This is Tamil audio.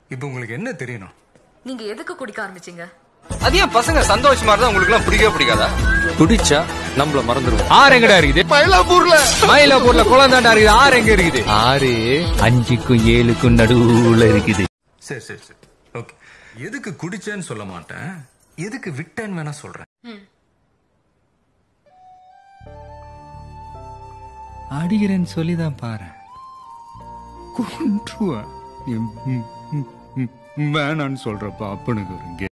இப்போ உங்களுக்கு என்ன தெரியணும் நீங்க எதுக்கு குடிக்க ஆரம்பிச்சீங்க அது ஏன் பசங்க சந்தோஷமா இருந்தா உங்களுக்கு எல்லாம் பிடிக்கவே பிடிக்காதா குடிச்சா நம்மள மறந்துடுவோம் ஆறு எங்கடா இருக்குது மயிலாப்பூர்ல மயிலாப்பூர்ல குளந்தாண்டா இருக்குது ஆறு எங்க இருக்குது ஆறு அஞ்சுக்கும் ஏழுக்கும் நடுவுல இருக்குது சரி சரி சரி ஓகே எதுக்கு குடிச்சேன்னு சொல்ல மாட்டேன் எதுக்கு விட்டேன்னு வேணா சொல்றேன் அடிக்கிறேன்னு சொல்லிதான் பாரு கொன்றுவா வேணான்னு சொல்றப்ப அப்பனுக்கு ஒரு